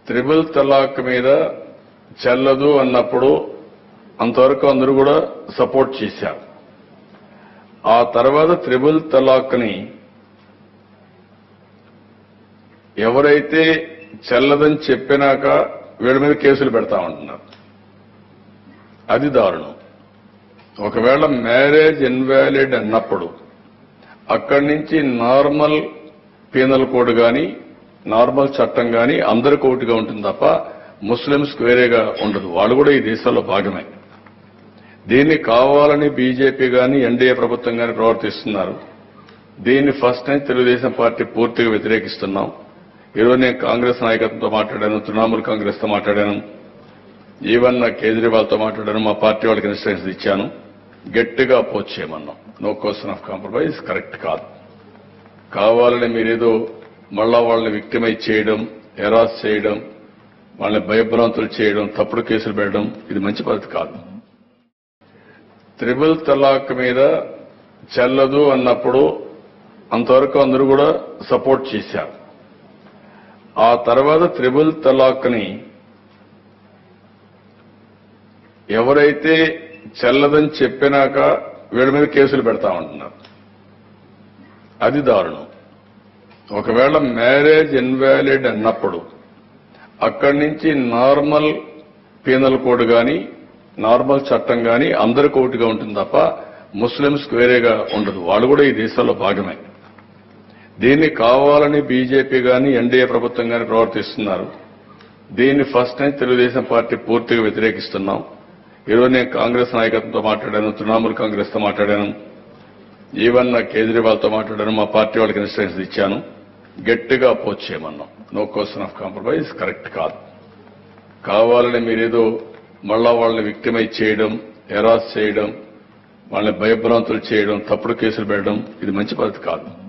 triple తలాక్ మీద చెల్లదు అన్నప్పుడు అంతవరకు అందరూ కూడా సపోర్ట్ చేశారు ఆ తర్వాత త్రిబుల్ తలాక్ని ఎవరైతే చెల్లదని చెప్పినాక వీళ్ళ మీద కేసులు పెడతామంటున్నారు అది దారుణం ఒకవేళ మ్యారేజ్ ఇన్వాలిడ్ అన్నప్పుడు అక్కడి నుంచి నార్మల్ పీనల్ కోడ్ కానీ నార్మల్ చట్టం కానీ అందరికి ఒకటిగా ఉంటుంది తప్ప ముస్లింస్కి వేరేగా ఉండదు వాళ్ళు కూడా ఈ దేశంలో భాగమే దీన్ని కావాలని బీజేపీ కానీ ఎన్డీఏ ప్రభుత్వం కానీ ప్రవర్తిస్తున్నారు దీన్ని ఫస్ట్ టైం తెలుగుదేశం పార్టీ పూర్తిగా వ్యతిరేకిస్తున్నాం ఈరోజు నేను కాంగ్రెస్ నాయకత్వంతో మాట్లాడాను తృణమూల్ కాంగ్రెస్ తో మాట్లాడాను ఈవెన్ నా కేజ్రీవాల్తో మాట్లాడాను మా పార్టీ వాళ్ళకి ఇన్స్ట్రక్షన్స్ ఇచ్చాను గట్టిగా అపోజ్ చేయమన్నాం no question of compromise correct కాదు కావాలని మీరేదో మళ్ళా వాళ్ళని విక్టిమైజ్ చేయడం హెరాస్ చేయడం వాళ్ళని భయభ్రాంతులు చేయడం తప్పుడు కేసులు పెట్టడం ఇది మంచి పద్ధతి కాదు త్రిబుల్ తలాక్ మీద చెల్లదు అన్నప్పుడు అంతవరకు అందరూ కూడా సపోర్ట్ చేశారు ఆ తర్వాత త్రిబుల్ తలాక్ని ఎవరైతే చెల్లదని చెప్పినాక వీళ్ళ మీద కేసులు పెడతామంటున్నారు అది దారుణం ఒకవేళ మ్యారేజ్ ఇన్వాలిడ్ అన్నప్పుడు అక్కడి నుంచి నార్మల్ పీనల్ కోడ్ కానీ నార్మల్ చట్టం కానీ అందరికి ఒకటిగా ఉంటుంది తప్ప ముస్లింస్కి వేరేగా ఉండదు వాళ్ళు కూడా ఈ దేశంలో భాగమే దీన్ని కావాలని బీజేపీ కానీ ఎన్డీఏ ప్రభుత్వం కానీ ప్రవర్తిస్తున్నారు దీన్ని ఫస్ట్ టైం తెలుగుదేశం పార్టీ పూర్తిగా వ్యతిరేకిస్తున్నాం ఈరోజు నేను కాంగ్రెస్ నాయకత్వంతో మాట్లాడాను తృణమూల్ కాంగ్రెస్ తో మాట్లాడాను ఈవెన్ నా కేజ్రీవాల్తో మాట్లాడాను మా పార్టీ వాళ్ళకి ఇన్స్ట్రక్షన్స్ ఇచ్చాను గట్టిగా అపోజ్ చేయమన్నాం no question of compromise correct కాదు కావాలని మీరేదో మళ్ళా వాళ్ళని విక్టిమైజ్ చేయడం హెరాస్ చేయడం వాళ్ళని భయభ్రాంతులు చేయడం తప్పుడు కేసులు పెట్టడం ఇది మంచి పద్ధతి కాదు